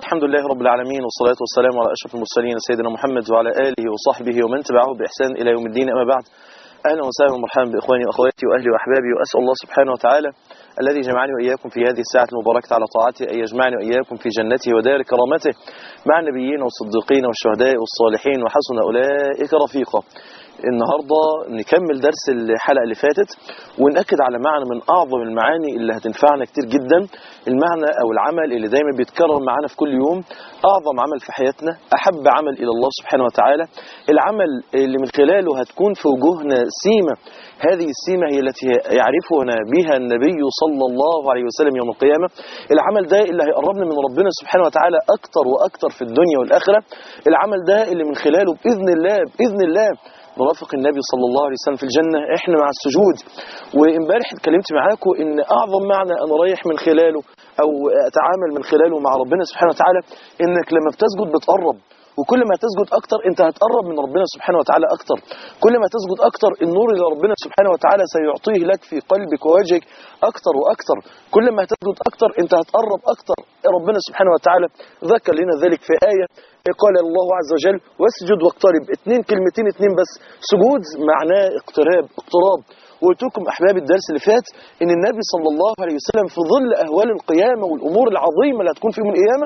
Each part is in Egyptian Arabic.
الحمد لله رب العالمين والصلاة والسلام على أشرف المرسلين سيدنا محمد وعلى آله وصحبه ومن تبعه بإحسان إلى يوم الدين أما بعد أهلا وسهلا ومرحبا بإخواني وأخواتي وأهلي وأحبابي وأسأل الله سبحانه وتعالى الذي جمعني وإياكم في هذه الساعة المباركة على طاعته أن يجمعني وإياكم في جنته ودار كرامته مع النبيين والصديقين والشهداء والصالحين وحسن أولئك رفيقا النهاردة نكمل درس الحلقة اللي فاتت ونأكد على معنى من أعظم المعاني اللي هتنفعنا كتير جدا المعنى أو العمل اللي دايما بيتكرر معانا في كل يوم أعظم عمل في حياتنا أحب عمل إلى الله سبحانه وتعالى العمل اللي من خلاله هتكون في وجوهنا سيمة هذه السيمة هي التي يعرفنا بها النبي صلى الله عليه وسلم يوم القيامة العمل ده اللي هيقربنا من ربنا سبحانه وتعالى أكتر وأكتر في الدنيا والآخرة العمل ده اللي من خلاله بإذن الله بإذن الله نرافق النبي صلى الله عليه وسلم في الجنة احنا مع السجود وامبارح اتكلمت معاكم ان اعظم معنى انا رايح من خلاله او اتعامل من خلاله مع ربنا سبحانه وتعالى انك لما بتسجد بتقرب وكل ما تسجد اكتر انت هتقرب من ربنا سبحانه وتعالى اكتر كل ما تسجد اكتر النور اللي ربنا سبحانه وتعالى سيعطيه لك في قلبك ووجهك اكتر واكتر كل ما تسجد اكتر انت هتقرب اكتر ربنا سبحانه وتعالى ذكر لنا ذلك في آية قال الله عز وجل واسجد واقترب اتنين كلمتين اتنين بس سجود معناه اقتراب اقتراب وقلت لكم احباب الدرس اللي فات ان النبي صلى الله عليه وسلم في ظل اهوال القيامه والامور العظيمه اللي هتكون في يوم القيامه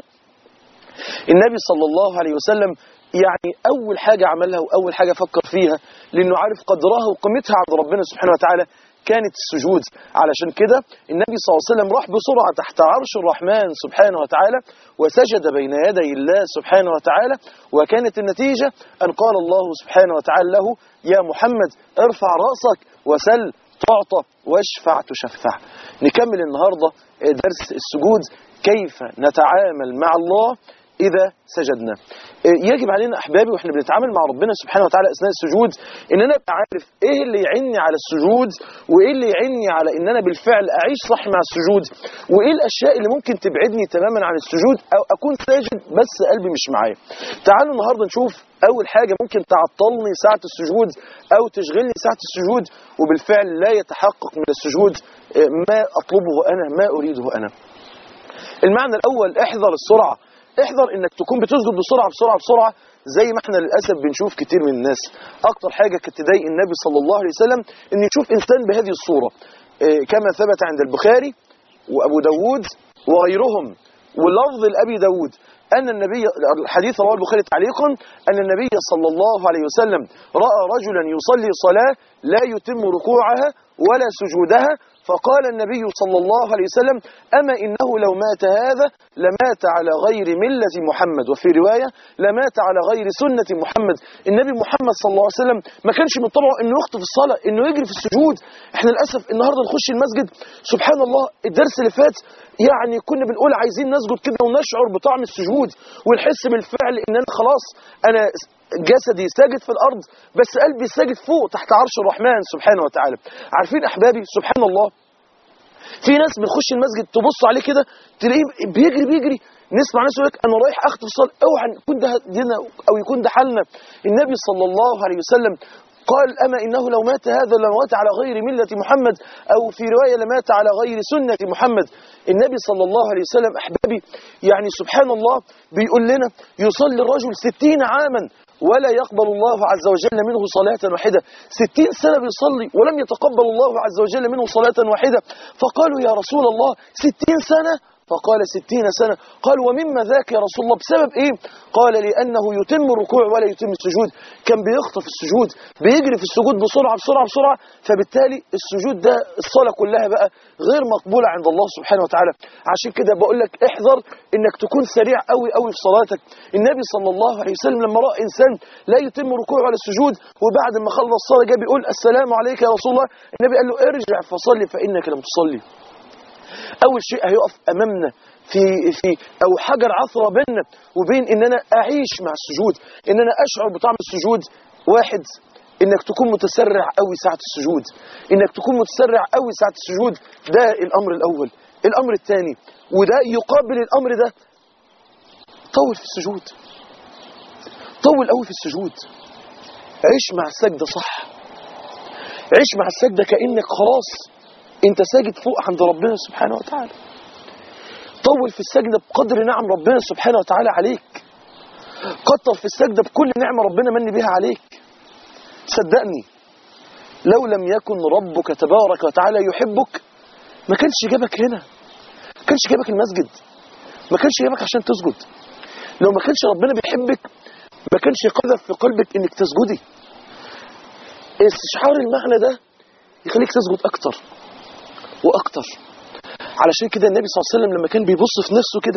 النبي صلى الله عليه وسلم يعني أول حاجة عملها وأول حاجة فكر فيها لأنه عارف قدرها وقيمتها عند ربنا سبحانه وتعالى كانت السجود علشان كده النبي صلى الله عليه وسلم راح بسرعة تحت عرش الرحمن سبحانه وتعالى وسجد بين يدي الله سبحانه وتعالى وكانت النتيجة أن قال الله سبحانه وتعالى له يا محمد ارفع رأسك وسل تعطى واشفع تشفع نكمل النهاردة درس السجود كيف نتعامل مع الله إذا سجدنا يجب علينا أحبابي وإحنا بنتعامل مع ربنا سبحانه وتعالى أثناء السجود إن أنا أبقى عارف إيه اللي يعني على السجود وإيه اللي يعني على إن أنا بالفعل أعيش صح مع السجود وإيه الأشياء اللي ممكن تبعدني تماما عن السجود أو أكون ساجد بس قلبي مش معايا تعالوا النهاردة نشوف أول حاجة ممكن تعطلني ساعة السجود أو تشغلني ساعة السجود وبالفعل لا يتحقق من السجود ما أطلبه أنا ما أريده أنا المعنى الأول احذر السرعة احذر انك تكون بتسجد بسرعه بسرعه بسرعه زي ما احنا للاسف بنشوف كتير من الناس اكتر حاجه كانت تضايق النبي صلى الله عليه وسلم ان يشوف انسان بهذه الصوره اه كما ثبت عند البخاري وابو داود وغيرهم ولفظ لابي داود أن النبي الحديث رواه البخاري تعليقا أن النبي صلى الله عليه وسلم رأى رجلا يصلي صلاة لا يتم ركوعها ولا سجودها فقال النبي صلى الله عليه وسلم أما إنه لو مات هذا لمات على غير ملة محمد وفي رواية لمات على غير سنة محمد النبي محمد صلى الله عليه وسلم ما كانش من طبعه إنه يخطف الصلاة إنه يجري في السجود إحنا للأسف النهاردة نخش المسجد سبحان الله الدرس اللي فات يعني كنا بنقول عايزين نسجد كده ونشعر بطعم السجود ونحس بالفعل إن أنا خلاص أنا جسدي ساجد في الأرض بس قلبي ساجد فوق تحت عرش الرحمن سبحانه وتعالى عارفين أحبابي سبحان الله في ناس بنخش المسجد تبص عليه كده تلاقيه بيجري بيجري نسمع ناس يقول لك انا رايح اخطف الصلاه اوعى يكون ده دينا او يكون ده حالنا النبي صلى الله عليه وسلم قال أما إنه لو مات هذا لمات على غير ملة محمد أو في رواية لمات على غير سنة محمد النبي صلى الله عليه وسلم أحبابي يعني سبحان الله بيقول لنا يصلي الرجل ستين عاما ولا يقبل الله عز وجل منه صلاة واحدة ستين سنة بيصلي ولم يتقبل الله عز وجل منه صلاة واحدة فقالوا يا رسول الله ستين سنة فقال ستين سنة قال ومما ذاك يا رسول الله بسبب ايه قال لأنه يتم الركوع ولا يتم السجود كان بيخطف السجود بيجري في السجود بسرعة بسرعة بسرعة فبالتالي السجود ده الصلاة كلها بقى غير مقبولة عند الله سبحانه وتعالى عشان كده بقول لك احذر انك تكون سريع قوي قوي في صلاتك النبي صلى الله عليه وسلم لما رأى إنسان لا يتم الركوع ولا السجود وبعد ما خلص الصلاة جاء بيقول السلام عليك يا رسول الله النبي قال له ارجع فصلي فإنك لم تصلي اول شيء هيقف امامنا في في او حجر عثره بيننا وبين ان انا اعيش مع السجود ان انا اشعر بطعم السجود واحد انك تكون متسرع قوي ساعه السجود انك تكون متسرع قوي ساعه السجود ده الامر الاول الامر الثاني وده يقابل الامر ده طول في السجود طول قوي في السجود عيش مع السجده صح عيش مع السجده كانك خلاص انت ساجد فوق عند ربنا سبحانه وتعالى طول في السجدة بقدر نعم ربنا سبحانه وتعالى عليك كتر في السجدة بكل نعمة ربنا من بها عليك صدقني لو لم يكن ربك تبارك وتعالى يحبك ما كانش جابك هنا ما كانش جابك المسجد ما كانش جابك عشان تسجد لو ما كانش ربنا بيحبك ما كانش قذف في قلبك انك تسجدي استشعار المعنى ده يخليك تسجد اكتر واكتر علشان كده النبي صلى الله عليه وسلم لما كان بيبص في نفسه كده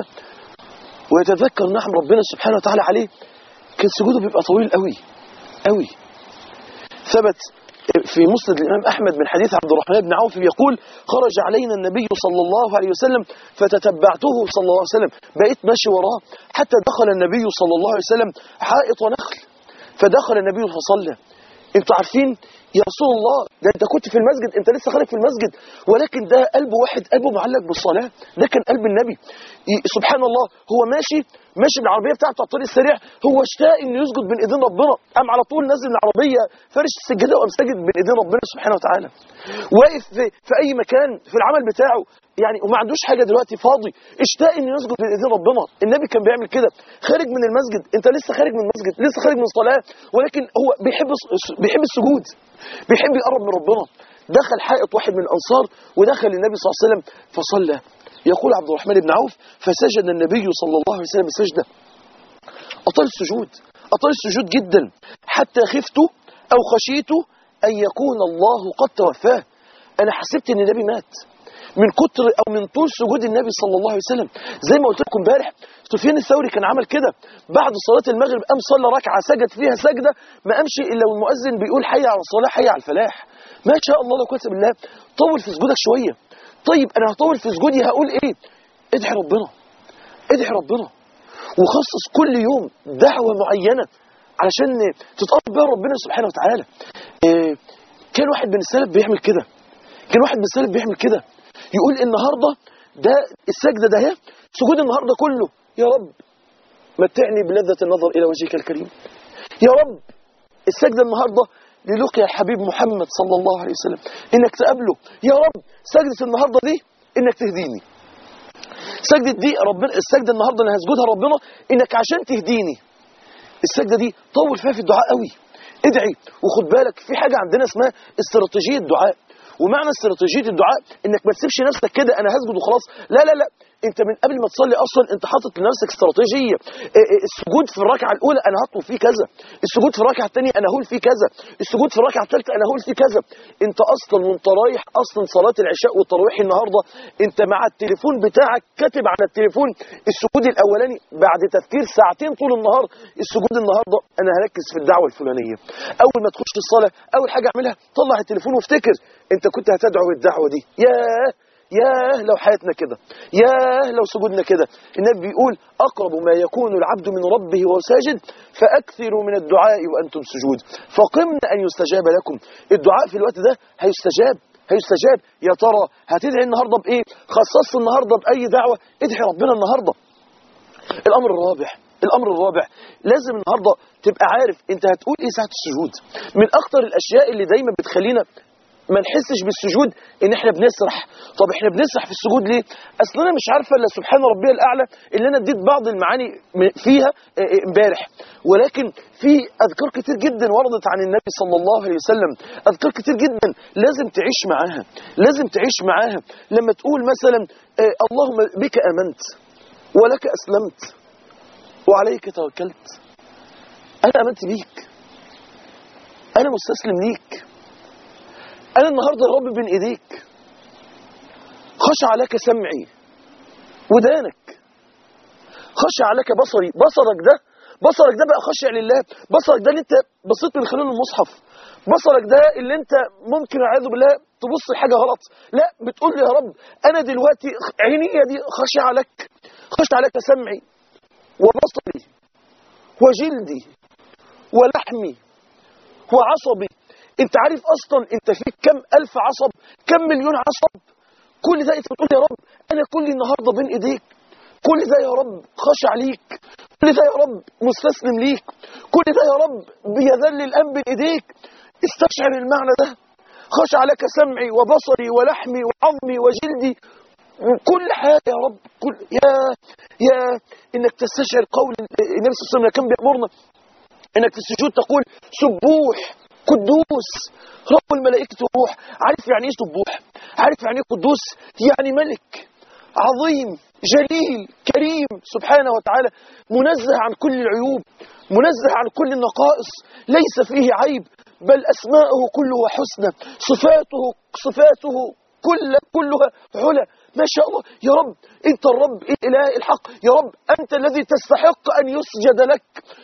ويتذكر نعم ربنا سبحانه وتعالى عليه كان سجوده بيبقى طويل قوي قوي ثبت في مسند الإمام أحمد من حديث عبد الرحمن بن عوف يقول خرج علينا النبي صلى الله عليه وسلم فتتبعته صلى الله عليه وسلم بقيت ماشي وراه حتى دخل النبي صلى الله عليه وسلم حائط نخل فدخل النبي فصلى انتوا عارفين يا رسول الله ده انت كنت في المسجد انت لسه خارج في المسجد ولكن ده قلب واحد قلبه معلق بالصلاه ده كان قلب النبي ي- سبحان الله هو ماشي ماشي بالعربيه بتاعته على الطريق السريع هو اشتاق انه يسجد بين ايدين ربنا قام على طول نزل من العربيه فرش السجاده وقام ساجد بين ايدين ربنا سبحانه وتعالى واقف في, في اي مكان في العمل بتاعه يعني وما عندوش حاجه دلوقتي فاضي اشتاق انه يسجد بين ايدين ربنا النبي كان بيعمل كده خارج من المسجد انت لسه خارج من المسجد لسه خارج من الصلاه ولكن هو بيحب الص- بيحب السجود بيحب يقرب من ربنا دخل حائط واحد من الانصار ودخل النبي صلى الله عليه وسلم فصلى يقول عبد الرحمن بن عوف فسجد النبي صلى الله عليه وسلم سجده أطال السجود أطال السجود جدا حتى خفت أو خشيت أن يكون الله قد توفاه أنا حسبت أن النبي مات من كتر أو من طول سجود النبي صلى الله عليه وسلم زي ما قلت لكم امبارح سفيان الثوري كان عمل كده بعد صلاة المغرب قام صلى ركعة سجد فيها سجدة ما قامش إلا والمؤذن بيقول حي على الصلاة حي على الفلاح ما شاء الله لو كنت بالله طول في سجودك شوية طيب أنا هطول في سجودي هقول إيه ادعي ربنا ادعي ربنا وخصص كل يوم دعوة معينة علشان تتقرب بها ربنا سبحانه وتعالى إيه، كان واحد من السلف بيعمل كده كان واحد من السلف بيعمل كده يقول النهاردة ده السجدة ده هي سجود النهاردة كله يا رب متعني بلذة النظر إلى وجهك الكريم يا رب السجدة النهاردة للقيا الحبيب محمد صلى الله عليه وسلم إنك تقابله يا رب سجدة النهاردة دي إنك تهديني سجدة دي ربنا السجدة النهاردة اللي هسجدها ربنا إنك عشان تهديني السجدة دي طول فيها في الدعاء قوي ادعي وخد بالك في حاجة عندنا اسمها استراتيجية دعاء ومعنى استراتيجية الدعاء انك ما تسيبش نفسك كده انا هسجد وخلاص لا لا لا انت من قبل ما تصلي اصلا انت حاطط لنفسك استراتيجيه إيه إيه السجود في الركعه الاولى انا هطلب فيه كذا السجود في الركعه الثانيه انا هقول فيه كذا السجود في الركعه الثالثه انا هقول فيه كذا انت اصلا وانت رايح اصلا صلاه العشاء والتراويح النهارده انت مع التليفون بتاعك كاتب على التليفون السجود الاولاني بعد تفكير ساعتين طول النهار السجود النهارده انا هركز في الدعوه الفلانيه اول ما تخش الصلاه اول حاجه اعملها طلع التليفون وافتكر انت كنت هتدعو بالدعوه دي ياه ياه لو حياتنا كده ياه لو سجودنا كده النبي بيقول أقرب ما يكون العبد من ربه وهو ساجد فأكثروا من الدعاء وأنتم سجود فقمنا أن يستجاب لكم الدعاء في الوقت ده هيستجاب هيستجاب يا ترى هتدعي النهاردة بإيه خصصت النهاردة بأي دعوة ادعي ربنا النهاردة الأمر الرابع الأمر الرابع لازم النهاردة تبقى عارف أنت هتقول إيه ساعة السجود من أكتر الأشياء اللي دايما بتخلينا ما نحسش بالسجود ان احنا بنسرح طب احنا بنسرح في السجود ليه اصل انا مش عارفه الا سبحان ربي الاعلى اللي انا اديت بعض المعاني م- فيها اه، اه، امبارح ولكن في اذكار كتير جدا وردت عن النبي صلى الله عليه وسلم اذكار كتير جدا لازم تعيش معاها لازم تعيش معاها لما تقول مثلا اه، اللهم بك امنت ولك اسلمت وعليك توكلت انا امنت بيك انا مستسلم ليك أنا النهاردة يا رب بين إيديك خشع لك سمعي ودانك خشع لك بصري بصرك ده بصرك ده بقى خشع لله بصرك ده اللي انت بصيت من خلال المصحف بصرك ده اللي انت ممكن اعوذ بالله تبص لحاجه غلط لا بتقول لي يا رب انا دلوقتي عيني دي خشع لك خشع لك سمعي وبصري وجلدي ولحمي وعصبي انت عارف اصلا انت فيك كم الف عصب كم مليون عصب كل ده انت بتقول يا رب انا كل النهارده بين ايديك كل ده يا رب خشع ليك كل ده يا رب مستسلم ليك كل ده يا رب بيذل الان بين ايديك استشعر المعنى ده خشع لك سمعي وبصري ولحمي وعظمي وجلدي كل حاجة يا رب كل يا يا انك تستشعر قول النبي صلى الله عليه وسلم كان بيأمرنا انك في السجود تقول سبوح قدوس رب الملائكة والروح عارف يعني ايه سبوح عارف يعني ايه قدوس يعني ملك عظيم جليل كريم سبحانه وتعالى منزه عن كل العيوب منزه عن كل النقائص ليس فيه عيب بل أسماءه كلها حسنى صفاته صفاته كل كلها علا ما شاء الله يا رب انت الرب الاله الحق يا رب انت الذي تستحق ان يسجد لك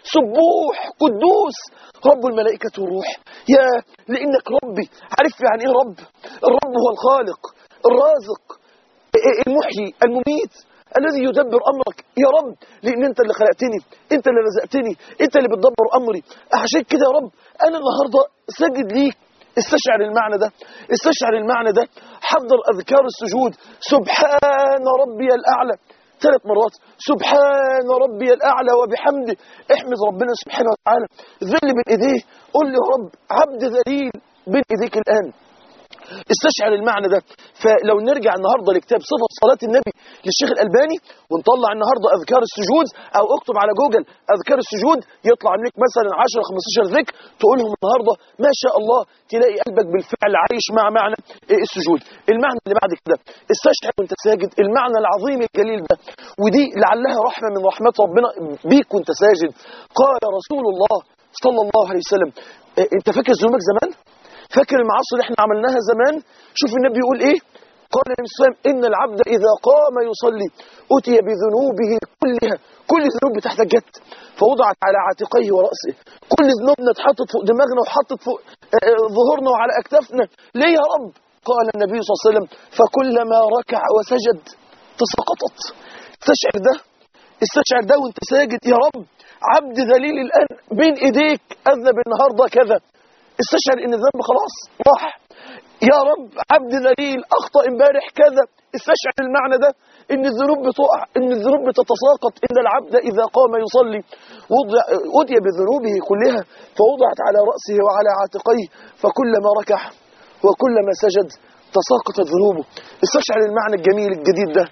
سبوح قدوس رب الملائكه والروح يا لانك ربي عارف يعني ايه رب الرب هو الخالق الرازق المحيي المميت الذي يدبر امرك يا رب لان انت اللي خلقتني انت اللي رزقتني انت اللي بتدبر امري عشان كده يا رب انا النهارده ساجد ليك استشعر المعنى ده استشعر المعنى ده حضر اذكار السجود سبحان ربي الاعلى ثلاث مرات سبحان ربي الاعلى وبحمده احمد ربنا سبحانه وتعالى ذل بين ايديه قل له يا رب عبد ذليل بين ايديك الان استشعر المعنى ده فلو نرجع النهارده لكتاب صفه صلاه النبي للشيخ الالباني ونطلع النهارده اذكار السجود او اكتب على جوجل اذكار السجود يطلع لك مثلا 10 15 ذكر تقولهم النهارده ما شاء الله تلاقي قلبك بالفعل عايش مع معنى السجود المعنى اللي بعد كده استشعر وانت ساجد المعنى العظيم الجليل ده ودي لعلها رحمه من رحمات ربنا بيك وانت ساجد قال رسول الله صلى الله عليه وسلم انت فاكر ذنوبك زمان فاكر المعاصي اللي احنا عملناها زمان شوف النبي يقول ايه قال النبي صلى الله عليه وسلم ان العبد اذا قام يصلي اتي بذنوبه كلها كل الذنوب بتاعتك جت فوضعت على عاتقيه وراسه كل ذنوبنا اتحطت فوق دماغنا وحطت فوق ظهورنا وعلى اكتافنا ليه يا رب قال النبي صلى الله عليه وسلم فكلما ركع وسجد تساقطت استشعر ده استشعر ده وانت ساجد يا رب عبد ذليل الان بين ايديك اذنب النهارده كذا استشعر ان الذنب خلاص راح يا رب عبد ذليل اخطا امبارح كذا استشعر المعنى ده ان الذنوب بتقع ان الذنوب بتتساقط ان العبد اذا قام يصلي وضع اتي بذنوبه كلها فوضعت على راسه وعلى عاتقيه فكلما ركع وكلما سجد تساقطت ذنوبه استشعر المعنى الجميل الجديد ده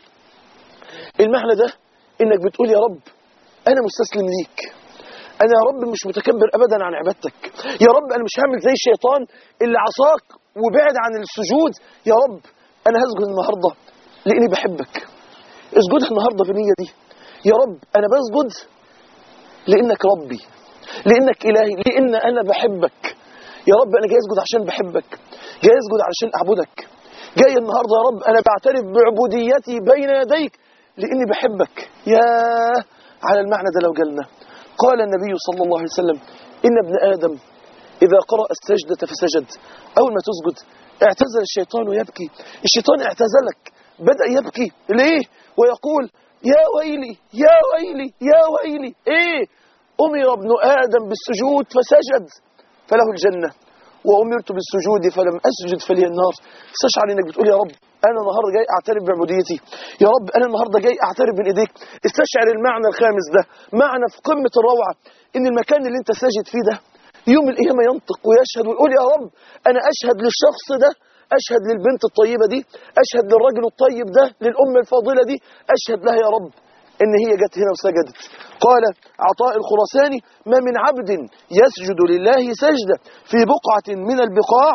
المعنى ده انك بتقول يا رب انا مستسلم ليك انا يا رب مش متكبر ابدا عن عبادتك يا رب انا مش هعمل زي الشيطان اللي عصاك وبعد عن السجود يا رب انا هسجد النهارده لاني بحبك اسجدها النهارده بالنيه دي يا رب انا بسجد لانك ربي لانك الهي لان انا بحبك يا رب انا جاي اسجد عشان بحبك جاي اسجد علشان اعبدك جاي النهارده يا رب انا بعترف بعبوديتي بين يديك لاني بحبك يا على المعنى ده لو جالنا قال النبي صلى الله عليه وسلم إن ابن آدم إذا قرأ السجدة فسجد أول ما تسجد اعتزل الشيطان يبكي الشيطان اعتزلك بدأ يبكي ليه ويقول يا ويلي يا ويلي يا ويلي ايه أمر ابن آدم بالسجود فسجد فله الجنة وأمرت بالسجود فلم أسجد فلي النار استشعر إنك بتقول يا رب أنا النهاردة جاي أعترف بعبوديتي يا رب أنا النهاردة جاي أعترف بين إيديك استشعر المعنى الخامس ده معنى في قمة الروعة إن المكان اللي أنت ساجد فيه ده يوم القيامة ينطق ويشهد ويقول يا رب أنا أشهد للشخص ده أشهد للبنت الطيبة دي أشهد للرجل الطيب ده للأم الفاضلة دي أشهد لها يا رب إن هي جت هنا وسجدت قال عطاء الخراساني ما من عبد يسجد لله سجدة في بقعة من البقاع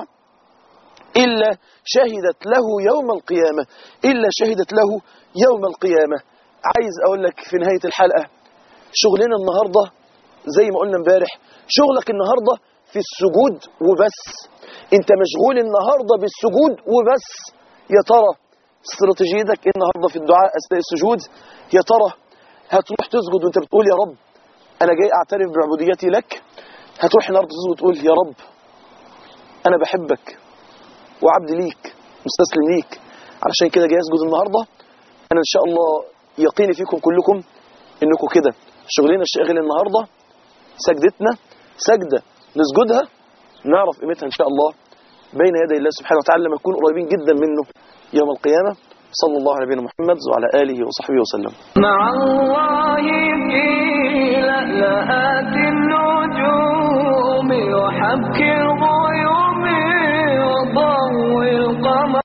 إلا شهدت له يوم القيامة إلا شهدت له يوم القيامة عايز أقول لك في نهاية الحلقة شغلنا النهاردة زي ما قلنا امبارح شغلك النهاردة في السجود وبس انت مشغول النهاردة بالسجود وبس يا ترى استراتيجيتك ايه النهاردة في الدعاء أثناء السجود يا ترى هتروح تسجد وانت بتقول يا رب أنا جاي أعترف بعبوديتي لك هتروح النهاردة تسجد وتقول يا رب أنا بحبك وعبد ليك مستسلم ليك علشان كده جاي اسجد النهارده انا ان شاء الله يقيني فيكم كلكم انكم كده شغلنا الشاغل النهارده سجدتنا سجده نسجدها نعرف قيمتها ان شاء الله بين يدي الله سبحانه وتعالى لما نكون قريبين جدا منه يوم القيامه صلى الله على نبينا محمد وعلى اله وصحبه وسلم مع الله في لألآت النجوم وحبك الغيوم